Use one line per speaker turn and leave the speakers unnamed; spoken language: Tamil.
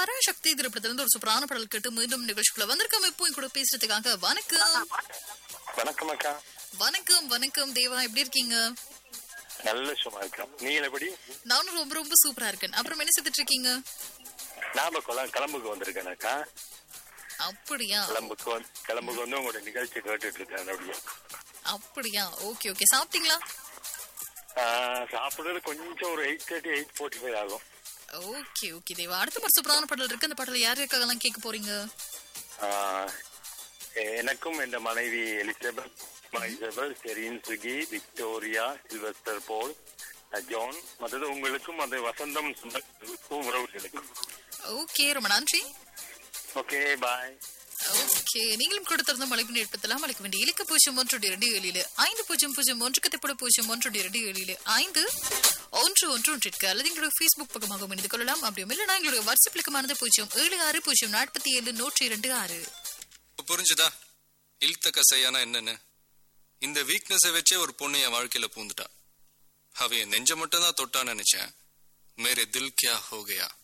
பராசக்தி திரைப்படத்திலிருந்து ஒரு சூப்பரான பாடல் கேட்டு மீண்டும் நிகழ்ச்சிக்குள்ள வந்திருக்கோம் இப்போ என் கூட பேசுறதுக்காக வணக்கம்
வணக்கம் அக்கா
வணக்கம் வணக்கம் தேவா எப்படி இருக்கீங்க
நல்ல சும்மா இருக்கோம் நீங்க எப்படி
நானும் ரொம்ப ரொம்ப சூப்பரா இருக்கேன் அப்புறம் என்ன செஞ்சுட்டு இருக்கீங்க
நாம கொல- கிளம்புக்கு வந்திருக்கேன் அக்கா
அப்படியா
கிளம்புக்கு வந்து கிளம்புக்கு வந்து உங்களோட நிகழ்ச்சி கேட்டுட்டு இருக்கேன் அப்படியே
அப்படியா ஓகே ஓகே சாப்பிட்டீங்களா
ஆஹ், சாப்பிடுறது கொஞ்சம் ஒரு eight thirty eight forty five ஆகும்
ஓகே ஓகே தேவா அடுத்த ஒரு சூப்பரான பாடல் இருக்கு அந்த பாடல் யார் யாருக்காகலாம் கேட்க போறீங்க
ஆஹ், எனக்கும் என் மனைவி Elizabeth Isabel Serene Suki Victoria Sylvester போல் அஹ், ஜான் மற்றது உங்களுக்கும் அந்த வசந்தம் சொந்தங்களுக்கும் உறவுகளுக்கும்
ஓகே ரொம்ப நன்றி
ஓகே பாய்
ஓகே நீங்களும் கொடுத்திருந்த மலைப்பு நிற்பத்தலாம் அழைக்க வேண்டிய இலக்க பூஜ்ஜியம் ஒன்று இரண்டு ஏழில் ஐந்து பூஜ்ஜியம் பூஜ்ஜியம் ஒன்று கத்திப்பட பூஜ்ஜியம் ஒன்று இரண்டு ஏழில் ஐந்து ஒன்று ஒன்று ஒன்றிற்கு அல்லது எங்களுடைய ஃபேஸ்புக் பக்கமாக இணைந்து கொள்ளலாம் அப்படியும் இல்லைனா எங்களுடைய வாட்ஸ்அப் இலக்கமானது பூஜ்ஜியம் ஏழு ஆறு பூஜ்ஜியம் நாற்பத்தி ஏழு நூற்றி இரண்டு ஆறு
இப்ப புரிஞ்சுதா இல்த கசையானா என்னன்னு இந்த வீக்னஸை வச்சே ஒரு பொண்ணு என் வாழ்க்கையில பூந்துட்டா அவ என் நெஞ்ச மட்டும் தான் தொட்டான்னு நினைச்சேன் மேரே தில் கியா ஹோ கயா